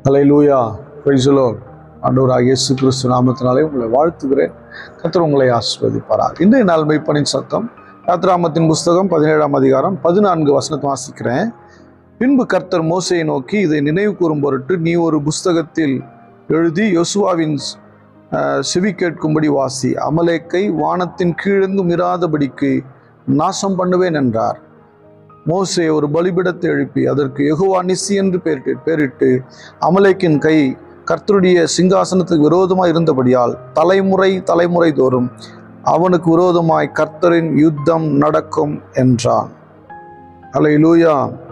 hallelujah praise the lord ஆண்டவராகிய இயேசு கிறிஸ்து நாமத்தினாலே உங்களை வாழ்த்துகிறேன் கர்த்தர் உங்களை ஆசிர்வதிப்பாராக இன்றைய நாள் மெய்ப்பனின் சத்தம் யாத்ராமத்தின் புஸ்தகம் பதினேழாம் அதிகாரம் பதினான்கு வசனத்தை வாசிக்கிறேன் பின்பு கர்த்தர் மோசையை நோக்கி இதை நினைவு கூறும் பொருட்டு நீ ஒரு புஸ்தகத்தில் எழுதி யோசுவாவின் அஹ், செவி கேட்கும்படி வாசி அமலேக்கை வானத்தின் கீழெங்கும் இராதபடிக்கு நாசம் பண்ணுவேன் என்றார் மோசே ஒரு பலிபிடத்தை எழுப்பி அதற்கு யெகோவா நிசி என்று பெயரிட்டு பெயரிட்டு அமலேக்கின் கை கர்த்தருடைய சிங்காசனத்துக்கு விரோதமாய் இருந்தபடியால் தலைமுறை தலைமுறை தோறும் அவனுக்கு விரோதமாய் கர்த்தரின் யுத்தம் நடக்கும் என்றான் அல்லேலூயா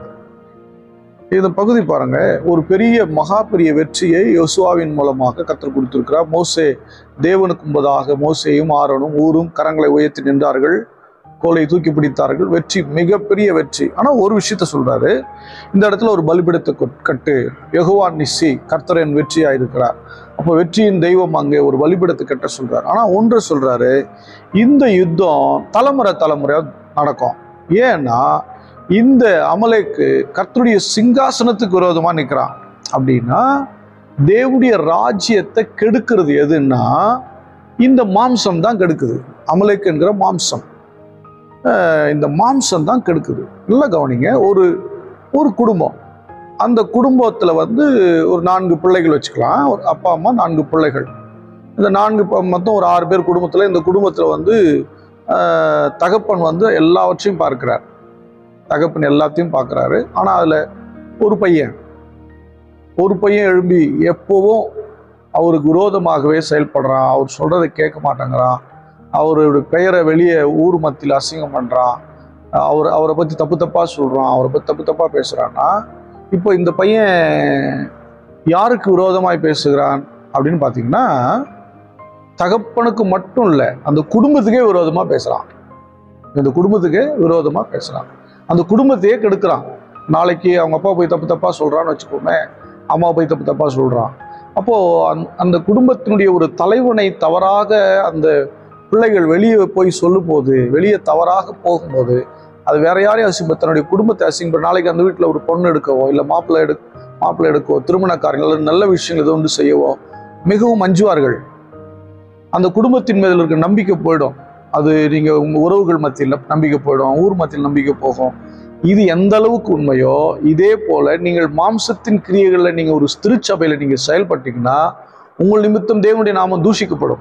இந்த பகுதி பாருங்க ஒரு பெரிய மகா பெரிய வெற்றியை யோசுவாவின் மூலமாக கர்த்தர் கொடுத்திருக்கிறார் மோசே தேவனுக்கு முன்பதாக மோசேயும் ஆரோனும் ஊரும் கரங்களை உயர்த்தி நின்றார்கள் கோலை தூக்கி பிடித்தார்கள் வெற்றி மிகப்பெரிய வெற்றி ஆனால் ஒரு விஷயத்த சொல்றாரு இந்த இடத்துல ஒரு பலிபிடத்தை கொட்- கட்டு யெகோவா நிசி கர்த்தரன் வெற்றியாக இருக்கிறார் அப்போ வெற்றியின் தெய்வம் அங்கே ஒரு பலிபிடத்தை கட்ட சொல்றாரு ஆனால் ஒன்று சொல்றாரு இந்த யுத்தம் தலைமுறை தலைமுறையா நடக்கும் ஏன்னா இந்த அமலைக்கு கர்த்தருடைய சிங்காசனத்துக்கு விரோதமா நிற்கிறான் அப்படின்னா தேவனுடைய ராஜ்யத்தை கெடுக்கிறது எதுன்னா இந்த மாம்சம் தான் கெடுக்குது அமலைக்கு என்கிற மாம்சம் அஹ் இந்த மாம்சம் தான் கெடுக்குது நல்லா கவனிங்க ஒரு ஒரு குடும்பம் அந்த குடும்பத்தில் வந்து ஒரு நான்கு பிள்ளைகள் வச்சுக்கலாம் ஒரு அப்பா அம்மா நான்கு பிள்ளைகள் இந்த நான்கு ப- மொத்தம் ஒரு ஆறு பேர் குடும்பத்தில் இந்த குடும்பத்தில் வந்து அஹ், தகப்பன் வந்து எல்லாவற்றையும் பார்க்கிறார் தகப்பன் எல்லாத்தையும் பார்க்குறாரு ஆனால் அதில் ஒரு பையன் ஒரு பையன் எழும்பி எப்போவும் அவருக்கு விரோதமாகவே செயல்படுறான் அவர் சொல்கிறத கேட்க மாட்டேங்கிறான் அவருடைய பெயரை வெளியே ஊர் மத்தியில் அசிங்கம் பண்ணுறான் அவர் அவரை பற்றி தப்பு தப்பாக சொல்கிறான் அவரை பற்றி தப்பு தப்பாக பேசுகிறான்னா இப்போ இந்த பையன் யாருக்கு விரோதமாய் பேசுகிறான் அப்படின்னு பார்த்தீங்கன்னா தகப்பனுக்கு மட்டும் இல்லை அந்த குடும்பத்துக்கே விரோதமாக பேசுகிறான் இந்த குடும்பத்துக்கே விரோதமாக பேசுகிறான் அந்த குடும்பத்தையே கெடுக்கிறான் நாளைக்கு அவங்க அப்பா போய் தப்பு தப்பாக சொல்கிறான்னு வச்சுக்கோமே அம்மா போய் தப்பு தப்பாக சொல்கிறான் அப்போது அந் அந்த குடும்பத்தினுடைய ஒரு தலைவனை தவறாக அந்த பிள்ளைகள் வெளியே போய் சொல்லும்போது வெளியே தவறாக போகும்போது அது வேற யாரையும் அசிங்க தன்னுடைய குடும்பத்தை அசிங்க நாளைக்கு அந்த வீட்டில் ஒரு பொண்ணு எடுக்கவோ இல்லை மாப்பிள்ளை எடு மாப்பிள்ளை எடுக்கவோ திருமண காரியங்கள் அல்லது நல்ல விஷயங்கள் ஏதோ ஒன்று செய்யவோ மிகவும் அஞ்சுவார்கள் அந்த குடும்பத்தின் மேல் இருக்க நம்பிக்கை போயிடும் அது நீங்கள் உங்கள் உறவுகள் மத்தியில் நம்பிக்கை போயிடும் ஊர் மத்தியில் நம்பிக்கை போகும் இது எந்த அளவுக்கு உண்மையோ இதே போல நீங்கள் மாம்சத்தின் கிரியைகளில் நீங்கள் ஒரு திருச்சபையில் நீங்கள் செயல்பட்டீங்கன்னா உங்கள் நிமித்தம் தேவனுடைய நாமம் தூஷிக்கப்படும்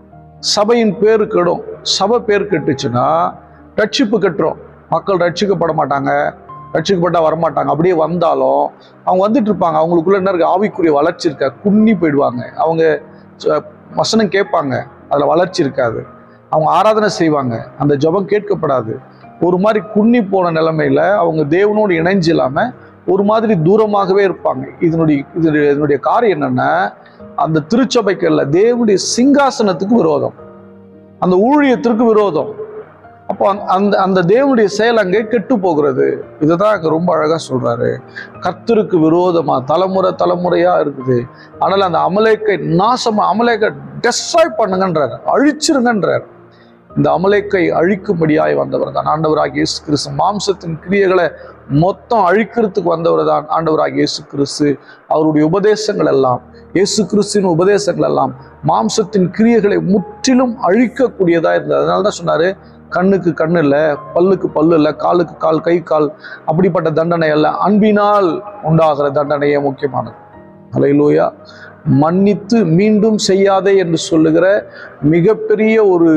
சபையின் பேர் கெடும் சபை பேர் கெட்டுச்சுன்னா ரட்சிப்பு கெட்டுரும் மக்கள் ரட்சிக்கப்பட மாட்டாங்க ரட்சிக்கப்பட்டா வரமாட்டாங்க அப்படியே வந்தாலும் அவங்க வந்துட்டு இருப்பாங்க அவங்களுக்குள்ள என்ன இருக்கு ஆவிக்குரிய வளர்ச்சி இருக்கா குன்னி போயிடுவாங்க அவங்க ச- வசனம் கேட்பாங்க அதில் வளர்ச்சி இருக்காது அவங்க ஆராதனை செய்வாங்க அந்த ஜெபம் கேட்கப்படாது ஒரு மாதிரி குன்னி போன நிலைமையில அவங்க தேவனோடு இணைஞ்சு இல்லாம ஒரு மாதிரி தூரமாகவே இருப்பாங்க இதனுடைய இது இதனுடைய காரியம் என்னன்னா அந்த திருச்சபைக்கல்ல தேவனுடைய சிங்காசனத்துக்கு விரோதம் அந்த ஊழியத்திற்கு விரோதம் அப்போ அந்த- அந்த அந்த தேவனுடைய செயல் அங்கே கெட்டு போகிறது இதுதான் அங்க ரொம்ப அழகா சொல்றாரு கர்த்தருக்கு விரோதமா தலைமுறை தலைமுறையா இருக்குது ஆனால் அந்த அமலேக்கை நாசமா அமலேக்கை டெஸ்ட்ராய் பண்ணுங்கன்றார் அழிச்சிருங்கன்றார் இந்த அமலேக்கை அழிக்கும்படியாய் வந்தவர் தான் ஆண்டவராகிய இயேசு கிறிஸ்து மாம்சத்தின் கிரியைகளை மொத்தம் அழிக்கிறதுக்கு வந்தவர் தான் ஆண்டவராகிய இயேசு கிறிஸ்து அவருடைய உபதேசங்கள் எல்லாம் இயேசு கிறிஸ்துவின் உபதேசங்கள் எல்லாம் மாம்சத்தின் கிரியைகளை முற்றிலும் அழிக்கக்கூடியதா இருந்தது அதனால தான் சொன்னாரு கண்ணுக்கு கண்ணு இல்லை பல்லுக்கு பல்லு இல்லை காலுக்கு கால் கை கால் அப்படிப்பட்ட தண்டனை அல்ல அன்பினால் உண்டாகிற தண்டனையே முக்கியமானது அலையிலூயா மன்னித்து மீண்டும் செய்யாதே என்று சொல்லுகிற மிகப்பெரிய ஒரு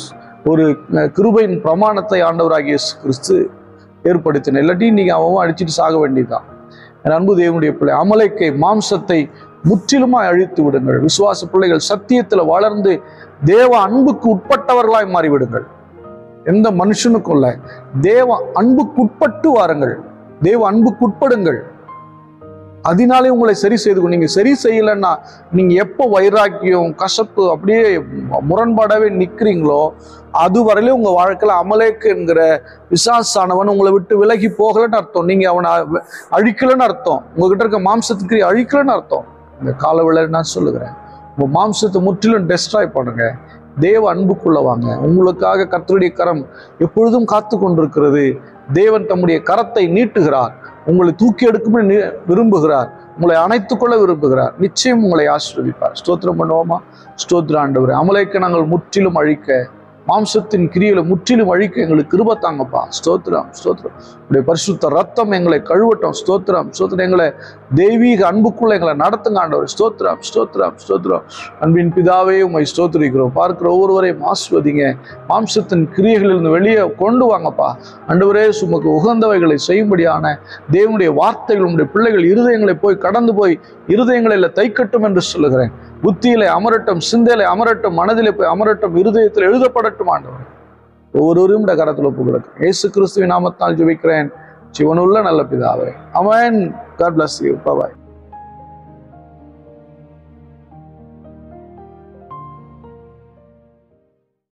ஒரு அஹ், கிருபையின் பிரமாணத்தை ஆண்டவராகிய இயேசு கிறிஸ்து ஏற்படுத்தின இல்லாட்டி நீங்க அவன் அடிச்சிட்டு சாக வேண்டியதுதான் என் அன்பு தேவனுடைய பிள்ளை அமலைக்கை மாம்சத்தை முற்றிலுமாய் அழித்து விடுங்கள் விசுவாச பிள்ளைகள் சத்தியத்துல வளர்ந்து தேவ அன்புக்கு உட்பட்டவர்களாய் மாறிவிடுங்கள் எந்த மனுஷனுக்கும் இல்ல தேவ அன்புக்குட்பட்டு வாருங்கள் தேவ அன்புக்குட்படுங்கள் அதனாலே உங்களை சரி செய்து கொண்டு- நீங்க சரி செய்யலைன்னா நீங்க எப்போ வைராக்கியம் கசப்பு அப்படியே முரண்பாடாவே நிக்கிறீங்களோ அது வரையிலும் உங்க வாழ்க்கையில அமலேக்கு என்கிற விசாசானவன் உங்களை விட்டு விலகி போகலன்னு அர்த்தம் நீங்க அவனை அ- அழிக்கலன்னு அர்த்தம் உங்ககிட்ட இருக்க மாம்சத்துக்கு அழிக்கலன்னு அர்த்தம் இந்த காலவேளை நான் சொல்லுகிறேன் உங்க மாம்சத்தை முற்றிலும் டெஸ்ட்ராய் பண்ணுங்க தேவ அன்புக்குள்ள வாங்க உங்களுக்காக கர்த்தருடைய கரம் எப்பொழுதும் காத்து கொண்டிருக்கிறது தேவன் தம்முடைய கரத்தை நீட்டுகிறார் உங்களை தூக்கி எடுக்கும்படி நி- விரும்புகிறார் உங்களை அணைத்துக் கொள்ள விரும்புகிறார் நிச்சயம் உங்களை ஆசீர்வதிப்பார் ஸ்தோத்திரம் பண்ணுவோமா ஸ்தோத்திர ஆண்டவரே அமலைக்கு நாங்கள் முற்றிலும் அழிக்க மாம்சத்தின் கிரியில முற்றிலும் அழிக்க எங்களுக்கு கிருப தாங்கப்பா ஸ்தோத்திரம் ஸ்தோத்திரம் உடைய பரிசுத்த ரத்தம் எங்களை கழுவட்டும் ஸ்தோத்திரம் ஸ்தோத்திரம் எங்களை தெய்வீக அன்புக்குள்ள எங்களை நடத்துங்க ஆண்டவர் ஸ்தோத்திரம் ஸ்தோத்திரம் ஸ்தோத்திரம் அன்பின் பிதாவே உமை ஸ்தோத்திரிக்கிறோம் பார்க்கிற ஒவ்வொருவரையும் ஆஸ்வதிங்க மாம்சத்தின் கிரியைகளிலிருந்து வெளியே கொண்டு வாங்கப்பா ஆண்டவரே சுமக்கு உகந்தவைகளை செய்யும்படியான தேவனுடைய வார்த்தைகள் உங்களுடைய பிள்ளைகள் இருதயங்களை போய் கடந்து போய் இருதயங்களில் தைக்கட்டும் என்று சொல்லுகிறேன் புத்தியிலே அமரட்டும் சிந்தையிலே அமரட்டும் மனதிலே போய் அமரட்டும் இருதயத்தில் எழுதப்படட்டும் ஆண்டவர் ஒவ்வொருவரும் இந்த கரத்தில் ஒப்பு கொடுக்கிறேன் இயேசு கிறிஸ்துவின் நாமத்தால் ஜெபிக்கிறேன் சிவனுள்ள நல்ல பிதாவே amen God bless you bye